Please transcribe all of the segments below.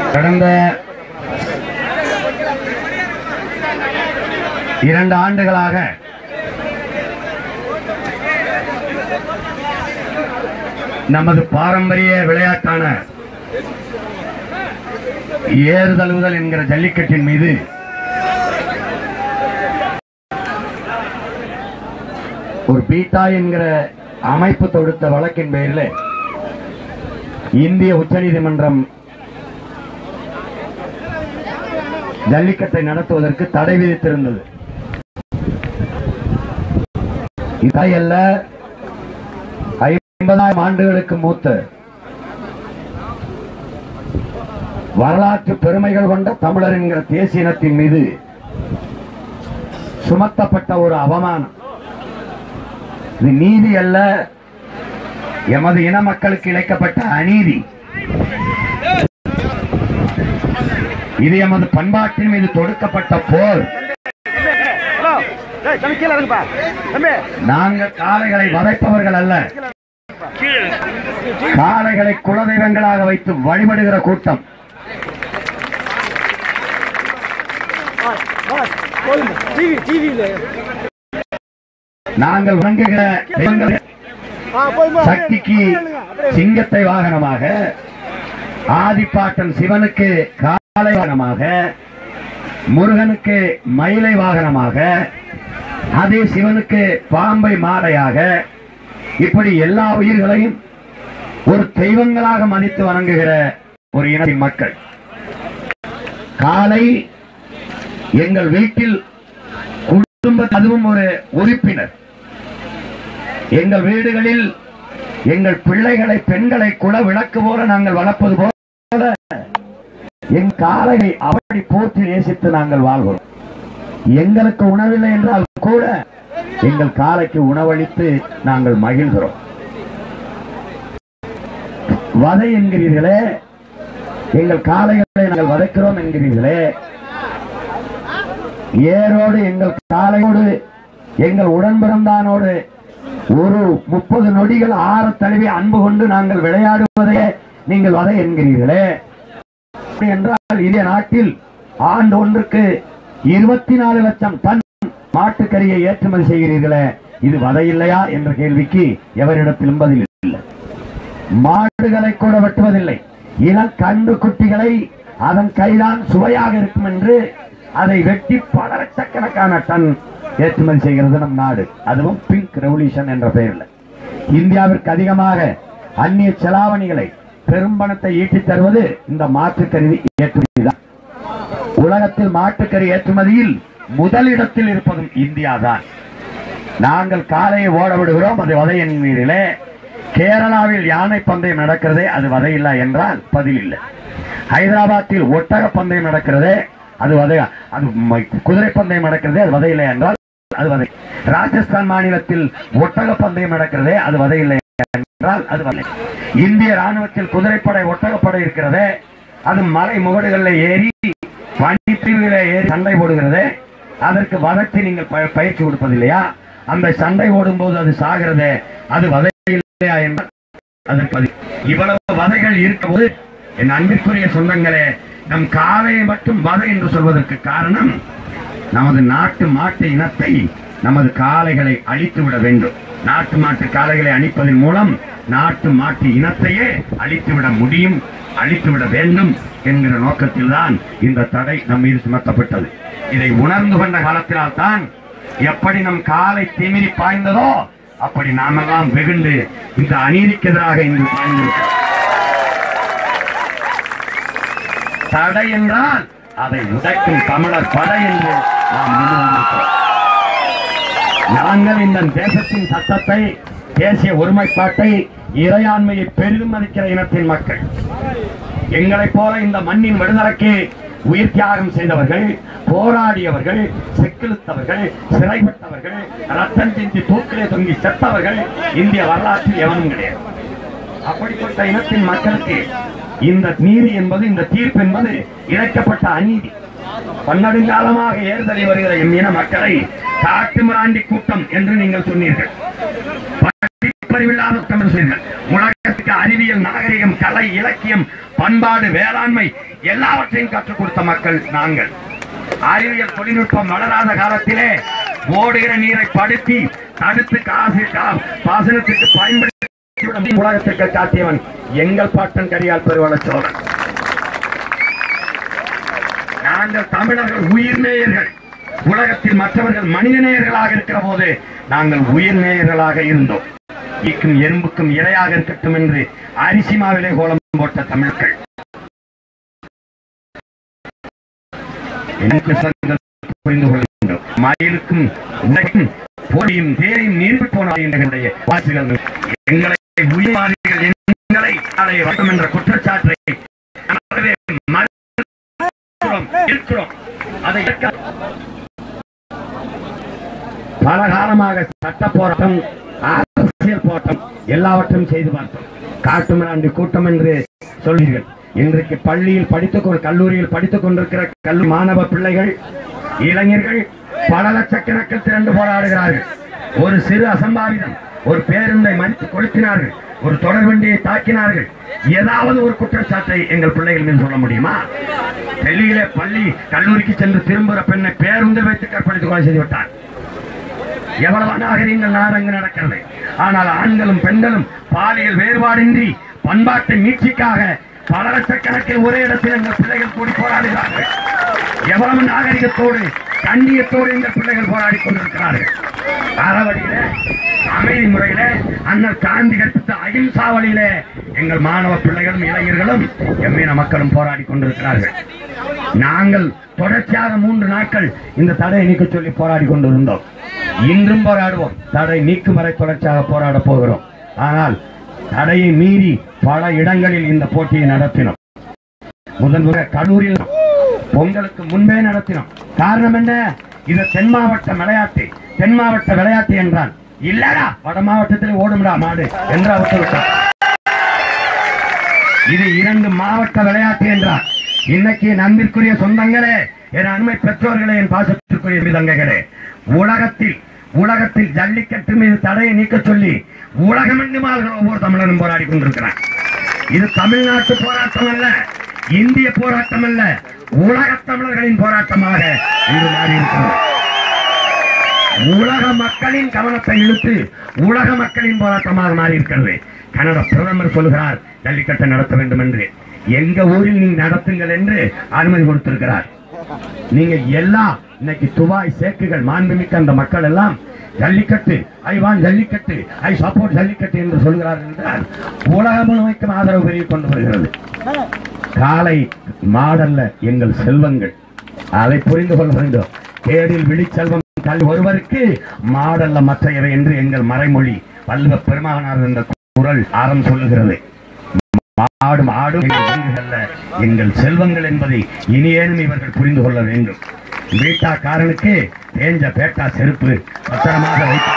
கடந்த இரண்டு ஆண்டுகளாக நமது பாரம்பரிய விளையாட்டான ஏறுதழுவுதல் என்கிற ஜல்லிக்கட்டின் மீது ஒரு பீட்டா என்கிற அமைப்பு தொடுத்த வழக்கின் பெயரில் இந்திய உச்சநீதிமன்றம் ஜல்லிக்கட்டை நடத்துவதற்கு தடை விதித்திருந்தது இதையல்ல ஐம்பதாயிரம் ஆண்டுகளுக்கு மூத்த வரலாற்று பெருமைகள் கொண்ட தமிழர் என்கிற தேசிய இனத்தின் மீது சுமத்தப்பட்ட ஒரு அவமானம் இது நீதி அல்ல எமது இன மக்களுக்கு இழைக்கப்பட்ட அநீதி இது எமது பண்பாட்டின் மீது தொடுக்கப்பட்ட போர் ஹலோ டேய் தம்பி கீழே இறங்குப்பா தம்பி நாங்கள் காளைகளை வதைப்பவர்கள் அல்ல காளைகளை குலதெய்வங்களாக வைத்து வழிபடுகிற கூட்டம் டிவி டிவியில் நாங்கள் வணங்குகிற தெய்வங்கள் ஆ போய் சக்திக்கு சிங்கத்தை வாகனமாக ஆதிப்பாட்டன் சிவனுக்கு காளை வாகனமாக முருகனுக்கு மயிலை வாகனமாக அதே சிவனுக்கு பாம்பை மாலையாக இப்படி எல்லா உயிர்களையும் ஒரு தெய்வங்களாக மதித்து வணங்குகிற ஒரு இனத்தின் மக்கள் காலை எங்கள் வீட்டில் குடும்ப அதுவும் ஒரு உறுப்பினர் எங்கள் வீடுகளில் எங்கள் பிள்ளைகளை பெண்களை குல விளக்கு போல நாங்கள் வளர்ப்பது போல என் காலையை அப்படி போற்றி நேசித்து நாங்கள் வாழ்கிறோம் எங்களுக்கு உணவில்லை என்றால் கூட எங்கள் காலைக்கு உணவளித்து நாங்கள் மகிழ்கிறோம் வதை என்கிறீர்களே எங்கள் காளைகளை நாங்கள் வதைக்கிறோம் என்கிறீர்களே ஏரோடு எங்கள் காலையோடு எங்கள் உடன்பிறந்தானோடு ஒரு முப்பது நொடிகள் ஆற தழுவி அன்பு கொண்டு நாங்கள் விளையாடுவதையே நீங்கள் வதை என்கிறீர்களே அப்படி என்றால் இந்திய நாட்டில் ஆண்டு ஒன்றுக்கு இருபத்தி நாலு லட்சம் டன் மாட்டுக்கறியை ஏற்றுமதி செய்கிறீர்களே இது வதை இல்லையா என்ற கேள்விக்கு எவரிடத்திலும் பதில் இல்லை மாடுகளை கூட வெட்டுவதில்லை இளம் கண்டு குட்டிகளை அதன் கைதான் சுவையாக இருக்கும் என்று அதை வெட்டி பல லட்சக்கணக்கான டன் ஏற்றுமதி செய்கிறது நம் நாடு அதுவும் பிங்க் ரெவல்யூஷன் என்ற பெயரில் இந்தியாவிற்கு அதிகமாக அந்நிய செலாவணிகளை பெரும்பணத்தை ஈட்டித் தருவது இந்த மாற்றுக்கருவி ஏற்றுமதி தான் உலகத்தில் மாட்டுக்கறி ஏற்றுமதியில் முதலிடத்தில் இருப்பதும் இந்தியா தான் நாங்கள் காலையை ஓட விடுகிறோம் அது வதை என்கிறீர்களே கேரளாவில் யானை பந்தயம் நடக்கிறதே அது வதையில்லை என்றால் பதில் இல்லை ஹைதராபாத்தில் ஒட்டக பந்தயம் நடக்கிறதே அது வதை அது ம- குதிரை பந்தயம் நடக்கிறதே அது வதையில்லை என்றால் அது வதை ராஜஸ்தான் மாநிலத்தில் ஒட்டக பந்தயம் நடக்கிறதே அது வதையில்லை என்றால் அது வதை இந்திய ராணுவத்தில் குதிரைப்படை ஒட்டகப்படை இருக்கிறதே அது மலை முகடுகளில் ஏறி வண்டி பிரிவுகளை ஏறி சண்டை போடுகிறதே அதற்கு வதக்கு நீங்கள் ப- பயிற்சி கொடுப்பதில்லையா அந்த சண்டை ஓடும்போது அது சாகிறதே அது வதை இல்லையா என்றால் அதற்கு பதில் இவ்வளவு வதைகள் இருக்கும்போது என் அன்பிற்குரிய சொந்தங்களே நம் காலையை மட்டும் வதை என்று சொல்வதற்கு காரணம் நமது நாட்டு மாட்டு இனத்தை நமது காளைகளை அழித்து விட வேண்டும் நாட்டு மாட்டு காளைகளை அழிப்பதன் மூலம் நாட்டு மாட்டு இனத்தையே அழித்து விட முடியும் அழித்து விட வேண்டும் என்கிற நோக்கத்தில்தான் இந்த தடை நம் மீது சுமத்தப்பட்டது இதை உணர்ந்து கொண்ட காலத்தினால் தான் எப்படி நம் காலை திமிரி பாய்ந்ததோ அப்படி நாமெல்லாம் வெகுண்டு இந்த அநீதிக்கு எதிராக இங்கு பாய்ந்திருக்கிறோம் தடை என்றால் அதை உடைக்கும் தமிழர் படை என்று நாம் முன்வந்திருக்கிறோம் நாங்கள் இந்த தேசத்தின் சட்டத்தை தேசிய ஒருமைப்பாட்டை இறையாண்மையை பெரிதும் மதிக்கிற இனத்தின் மக்கள் எங்களைப் போல இந்த மண்ணின் விடுதலைக்கு உயிர் தியாகம் செய்தவர்கள் போராடியவர்கள் செக்கிழுத்தவர்கள் சிறைப்பட்டவர்கள் ரத்தம் சிந்தி தூக்கிலே தொங்கி செத்தவர்கள் இந்திய வரலாற்றில் எவனும் கிடையாது அப்படிப்பட்ட இனத்தின் மக்களுக்கு இந்த நீதி என்பது இந்த தீர்ப்பு என்பது இழைக்கப்பட்ட அநீதி பன்னெடுங்காலமாக ஏறுதலை வருகிற எம் இன மக்களை காட்டு மிராண்டி கூட்டம் என்று நீங்கள் சொன்னீர்கள் படிப்பறிவில்லாத கூட்டம் என்று சொன்னீர்கள் உலகத்துக்கு அறிவியல் நாகரிகம் கலை இலக்கியம் பண்பாடு வேளாண்மை எல்லாவற்றையும் கற்றுக் கொடுத்த மக்கள் நாங்கள் அறிவியல் தொழில்நுட்பம் வளராத காலத்திலே ஓடுகிற நீரை படுத்தி தடுத்து காசு கா- பாசனத்திற்கு பயன்படுத்தி உலகத்திற்கு காட்டியவன் எங்கள் பாட்டன் கரியால் பெருவள சோழன் நாங்கள் தமிழர்கள் உயிர் நேயர்கள் உலகத்தில் மற்றவர்கள் மனித நேயர்களாக இருக்கிற போது நாங்கள் உயிர் நேயர்களாக இருந்தோம் ஈக்கும் எறும்புக்கும் இரையாக இருக்கட்டும் என்று அரிசி மாவிலே கோலம் போட்ட தமிழர்கள் எனக்கு சங்கங்கள் புரிந்து கொள்ள வேண்டும் மயிலுக்கும் உலகும் போரியும் தேரையும் நீர்வு போன எங்களுடைய வாசிகள் எங்களை உயிர்வாதிகள் எங்களை அதை வட்டம் என்ற குற்றச்சாட்டை அறவே மறுக்கிறோம், இருக்கிறோம் அதை ஏற்க- பல காலமாக சட்ட போராட்டம் அரசியல் போராட்டம் எல்லாவற்றையும் செய்து பார்த்தோம் காட்டுமிராண்டி கூட்டம் என்று சொல்வீர்கள் இன்றைக்கு பள்ளியில் படித்துக் கொண்டு கல்லூரியில் படித்துக் கொண்டிருக்கிற கல்லூரி மாணவ பிள்ளைகள் இளைஞர்கள் பல லட்சக்கணக்கில் திரண்டு போராடுகிறார்கள் ஒரு சிறு அசம்பாவிதம் ஒரு பேருந்தை மறித்து கொளுத்தினார்கள் ஒரு தொடர் வண்டியை தாக்கினார்கள் ஏதாவது ஒரு குற்றச்சாட்டை எங்கள் பிள்ளைகள் மீது சொல்ல முடியுமா டெல்லியிலே பள்ளி கல்லூரிக்கு சென்று திரும்புகிற பெண்ணை பேருந்தில் வைத்து கற்பழித்து கொலை செய்து விட்டார் எவ்வளவு நாகரீகங்கள் நாடங்கு நடக்கிறது ஆனால் ஆண்களும் பெண்களும் பாலியல் வேறுபாடின்றி பண்பாட்டு மீட்சிக்காக பல லட்சக்கணக்கில் ஒரே இடத்தில் எங்கள் பிள்ளைகள் கூடி போராடுகிறார்கள் எவ்வளவு நாகரிகத்தோடு கண்ணியத்தோடு எங்கள் பிள்ளைகள் போராடி கொண்டிருக்கிறார்கள் அறவழியில அமைதி முறையில அண்ணல் காந்தி கற்பித்த அகிம்சா வழியில எங்கள் மாணவ பிள்ளைகளும் இளைஞர்களும் எம்மீன மக்களும் போராடி கொண்டிருக்கிறார்கள் நாங்கள் தொடர்ச்சியாக மூன்று நாட்கள் இந்த தடையை நீக்க சொல்லி போராடி கொண்டிருந்தோம் இன்றும் போராடுவோம் தடை நீக்கும் வரை தொடர்ச்சியாக போராட போகிறோம் ஆனால் தடையை மீறி பல இடங்களில் இந்த போட்டியை நடத்தினோம் முதன் முறை கல்லூரியில் பொங்கலுக்கு முன்பே நடத்தினோம் காரணம் என்ன இது தென் மாவட்ட விளையாட்டு தென் மாவட்ட விளையாட்டு என்றான் இல்லடா வட மாவட்டத்தில் ஓடும்டா மாடு என்று அவர் விட்டார் இது இரண்டு மாவட்ட விளையாட்டு என்றார் இன்னைக்கு என் அன்பிற்குரிய சொந்தங்களே என் அண்மை பெற்றோர்களே என் பாசத்திற்குரிய விதங்கைகளே உலகத்தில் உலகத்தில் ஜல்லிக்கட்டு மீது தடையை நீக்க சொல்லி உலகமெங்குமார்கள் ஒவ்வொரு தமிழனும் போராடி கொண்டிருக்கிறார் இது தமிழ்நாட்டு போராட்டம் அல்ல இந்திய போராட்டம் அல்ல உலக தமிழர்களின் போராட்டமாக இன்று மாறி இருக்கிறது உலக மக்களின் கவனத்தை இழுத்து உலக மக்களின் போராட்டமாக மாறி இருக்கிறது கனடா பிரதமர் சொல்கிறார் ஜல்லிக்கட்டை நடத்த வேண்டும் என்று எங்க ஊரில் நீங்க நடத்துங்கள் என்று அனுமதி கொடுத்திருக்கிறார் நீங்க எல்லாம் இன்னைக்கு துபாய் சேக்குகள் மாண்புமிக்க அந்த மக்கள் எல்லாம் Jallikattu I want Jallikattu I support Jallikattu என்று சொல்கிறார்கள் என்றால் உலகம் முழுமைக்கும் ஆதரவு பெருகி கொண்டு வருகிறது காலை மாடல்ல எங்கள் செல்வங்கள் அதை புரிந்து கொள்ள வேண்டும் தேடில் விழிச்செல்வம் கல் ஒருவருக்கு மாடல்ல மற்றையவை என்று எங்கள் மறைமொழி வல்லுவ பெருமானார் என்ற குரல் ஆரம் சொல்லுகிறது மாடும் ஆடும் எங்கள் விலங்குகள்ல எங்கள் செல்வங்கள் என்பதை இனியேனும் இவர்கள் புரிந்து கொள்ள வேண்டும் வீட்டாக்காரனுக்கு தேஞ்ச பேட்டா செருப்பு பத்திரமாக வைத்து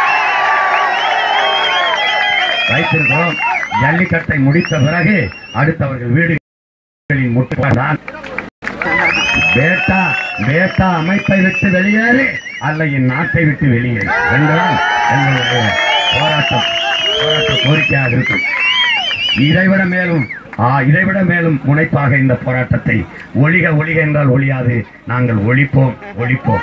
வைத்திருக்கிறோம் ஜல்லிக்கட்டை முடித்த பிறகு அடுத்தவர்கள் வீடுகளின் முட்டுதான் பேட்டா பேட்டா அமைப்பை விட்டு வெளியேறு அல்ல என் நாட்டை விட்டு வெளியேறு என்றுதான் எங்களுடைய போராட்டம் போராட்ட கோரிக்கையாக இருக்கும் இதைவிட மேலும் ஆ, இதைவிட மேலும் முனைப்பாக இந்த போராட்டத்தை ஒழிக ஒழிக என்றால் ஒழியாது நாங்கள் ஒழிப்போம் ஒழிப்போம்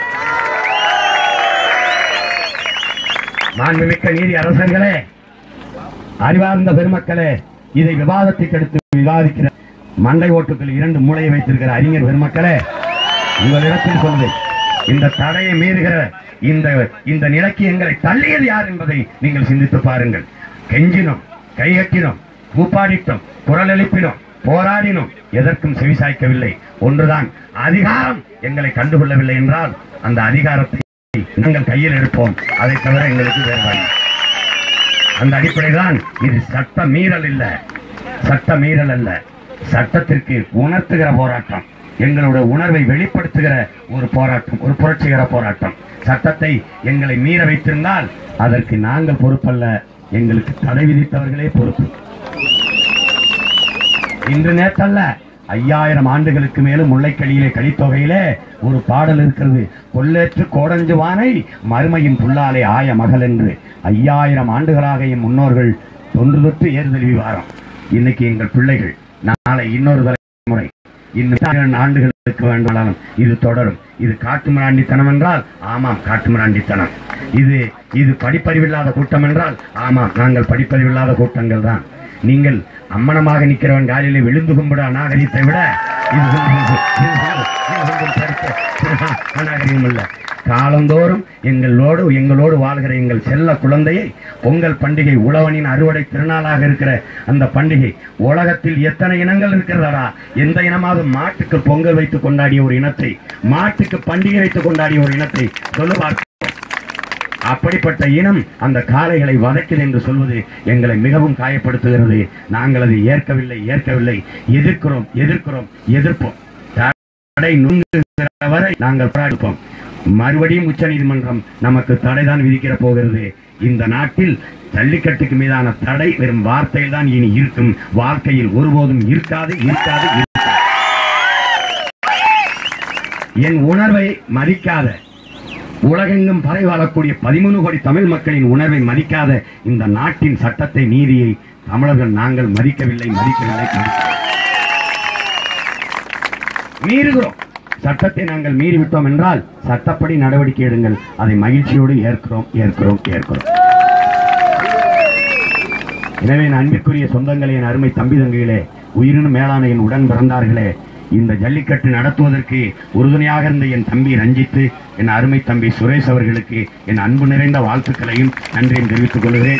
மாண்புமிக்க நீதி அரசர்களே அறிவார்ந்த பெருமக்களே இதை விவாதத்துக்கு எடுத்து விவாதிக்கிற மண்டை ஓட்டுக்கள் இரண்டு மூளையை வைத்திருக்கிற அறிஞர் பெருமக்களே உங்களிடத்தில் சொல்வேன் இந்த தடையை மீறுகிற இந்த இந்த நிலைக்கு எங்களை தள்ளியது யார் என்பதை நீங்கள் சிந்தித்து பாருங்கள் கெஞ்சினோம் கைகட்டினோம் கூப்பாடிட்டோம் குரல் எழுப்பினோம் போராடினோம் எதற்கும் செவிசாய்க்கவில்லை ஒன்றுதான் அதிகாரம் எங்களை கண்டுகொள்ளவில்லை என்றால் அந்த அதிகாரத்தை நாங்கள் கையில் எடுப்போம் அதை தவிர எங்களுக்கு வேறு வழி அந்த அடிப்படைதான் இது சட்ட மீறல் இல்ல சட்ட மீறல் அல்ல சட்டத்திற்கு உணர்த்துகிற போராட்டம் எங்களுடைய உணர்வை வெளிப்படுத்துகிற ஒரு போராட்டம் ஒரு புரட்சிகர போராட்டம் சட்டத்தை எங்களை மீற வைத்திருந்தால் அதற்கு நாங்கள் பொறுப்பல்ல எங்களுக்கு தடை விதித்தவர்களே பொறுப்பு இன்று நேற்றல்ல ஐயாயிரம் ஆண்டுகளுக்கு மேலும் முல்லைக்கடியிலே கலித்தொகையிலே ஒரு பாடல் இருக்கிறது கொள்ளேற்று கோடஞ்சுவானை மறுமையின் புல்லாலே ஆய மகள் என்று ஐயாயிரம் ஆண்டுகளாக என் முன்னோர்கள் தொன்று தொட்டு ஏறுதழுவி வாரம் இன்னைக்கு எங்கள் பிள்ளைகள் நாளை இன்னொரு தலைமுறை இன்னும் பன்னிரண்டு ஆண்டுகளுக்கு வேண்டாலும் இது தொடரும் இது காட்டுமிராண்டித்தனம் என்றால் ஆமாம் காட்டுமிராண்டித்தனம் இது இது படிப்பறிவில்லாத கூட்டம் என்றால் ஆமாம் நாங்கள் படிப்பறிவில்லாத கூட்டங்கள் தான் நீங்கள் அம்மனமாக நிற்கிறவன் காலிலே விழுந்து கும்பிட அநாகரிகத்தை விட இது கொஞ்சம் இது கொஞ்சம் இது கொஞ்சம் படித்த அநாகரிகம் அல்ல காலந்தோறும் எங்களோடு எங்களோடு வாழ்கிற எங்கள் செல்ல குழந்தையை பொங்கல் பண்டிகை உழவனின் அறுவடை திருநாளாக இருக்கிற அந்த பண்டிகை உலகத்தில் எத்தனை இனங்கள் இருக்கிறதா எந்த இனமாவது மாட்டுக்கு பொங்கல் வைத்து கொண்டாடிய ஒரு இனத்தை மாட்டுக்கு பண்டிகை வைத்து கொண்டாடிய ஒரு இனத்தை சொல்லுவார் அப்படிப்பட்ட இனம் அந்த காளைகளை வதைக்குது என்று சொல்வது எங்களை மிகவும் காயப்படுத்துகிறது நாங்கள் அதை ஏற்கவில்லை ஏற்கவில்லை எதிர்க்கிறோம் எதிர்க்கிறோம் எதிர்ப்போம் தடை நுண்ணுகிற வரை நாங்கள் போராடுப்போம் மறுபடியும் உச்சநீதிமன்றம் நமக்கு தடைதான் விதிக்கிற போகிறது இந்த நாட்டில் ஜல்லிக்கட்டுக்கு மீதான தடை வெறும் வார்த்தையில் தான் இனி இருக்கும் வாழ்க்கையில் ஒருபோதும் இருக்காது இருக்காது இருக்காது. என் உணர்வை மதிக்காத உலகெங்கும் பறை வாழக்கூடிய பதிமூணு கோடி தமிழ் மக்களின் உணர்வை மதிக்காத இந்த நாட்டின் சட்டத்தை நீதியை தமிழர்கள் நாங்கள் மதிக்கவில்லை மதிக்கவில்லை மதிக்கவில்லை. மீறுகிறோம் சட்டத்தை நாங்கள் மீறிவிட்டோம் என்றால் சட்டப்படி நடவடிக்கை எடுங்கள் அதை மகிழ்ச்சியோடு ஏற்கிறோம் ஏற்கிறோம் ஏற்கிறோம் எனவே என் அன்பிற்குரிய சொந்தங்களே என் அருமை தம்பி தங்கைகளே உயிரினும் மேலான என் உடன் பிறந்தார்களே இந்த ஜல்லிக்கட்டு நடத்துவதற்கு உறுதுணையாக இருந்த என் தம்பி ரஞ்சித்து என் அருமை தம்பி சுரேஷ் அவர்களுக்கு என் அன்பு நிறைந்த வாழ்த்துக்களையும் நன்றியும் தெரிவித்துக் கொள்கிறேன்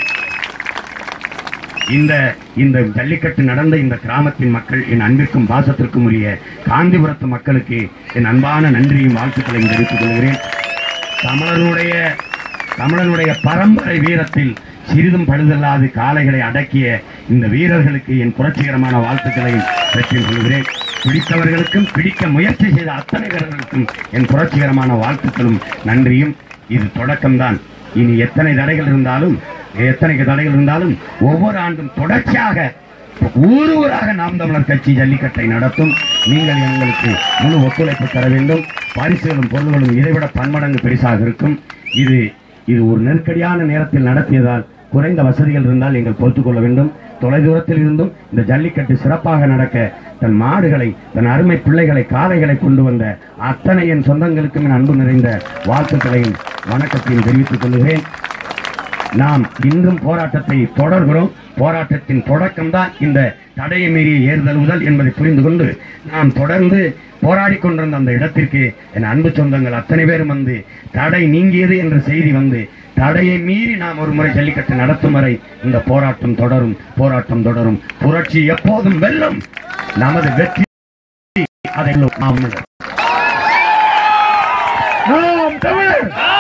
இந்த இந்த ஜல்லிக்கட்டு நடந்த இந்த கிராமத்தின் மக்கள் என் அன்பிற்கும் பாசத்திற்கும் உரிய காந்திபுரத்து மக்களுக்கு என் அன்பான நன்றியும் வாழ்த்துக்களையும் தெரிவித்துக் கொள்கிறேன் தமிழனுடைய தமிழனுடைய பரம்பரை வீரத்தில் சிறிதும் பழுதல்லாது காளைகளை அடக்கிய இந்த வீரர்களுக்கு என் புரட்சிகரமான வாழ்த்துக்களையும் பெற்றுக் கொள்கிறேன் பிடித்தவர்களுக்கும் பிடிக்க முயற்சி செய்த அத்தனை வீரர்களுக்கும் என் புரட்சிகரமான வாழ்த்துக்களும் நன்றியும் இது தொடக்கம்தான் இனி எத்தனை தடைகள் இருந்தாலும் எத்தனை தடைகள் இருந்தாலும் ஒவ்வொரு ஆண்டும் தொடர்ச்சியாக ஊர் ஊராக நாம் தமிழர் கட்சி ஜல்லிக்கட்டை நடத்தும் நீங்கள் எங்களுக்கு முழு ஒத்துழைப்பு தர வேண்டும் பரிசுகளும் பொருள்களும் இதைவிட பன்மடங்கு பெரிசாக இருக்கும் இது இது ஒரு நெருக்கடியான நேரத்தில் நடத்தியதால் குறைந்த வசதிகள் இருந்தால் நீங்கள் பொறுத்துக் கொள்ள வேண்டும் தொலைதூரத்தில் இருந்தும் இந்த ஜல்லிக்கட்டு சிறப்பாக நடக்க தன் மாடுகளை தன் அருமை பிள்ளைகளை காளைகளை கொண்டு வந்த அத்தனை என் சொந்தங்களுக்கும் என் அன்பு நிறைந்த வாழ்த்துக்களையும் வணக்கத்தையும் தெரிவித்துக் கொள்கிறேன் நாம் இன்றும் போராட்டத்தை தொடர்கிறோம் போராட்டத்தின் தொடக்கம்தான் இந்த தடையை மீறிய ஏறுதழுவுதல் என்பதை புரிந்து கொண்டு நாம் தொடர்ந்து போராடி கொண்டிருந்த அந்த இடத்திற்கு என் அன்பு சொந்தங்கள் அத்தனை பேரும் வந்து தடை நீங்கியது என்ற செய்தி வந்து தடையை மீறி நாம் ஒரு முறை ஜல்லிக்கட்டு நடத்தும் வரை இந்த போராட்டம் தொடரும் போராட்டம் தொடரும் புரட்சி எப்போதும் வெல்லும் நமது வெற்றி அதை நாம் தமிழர்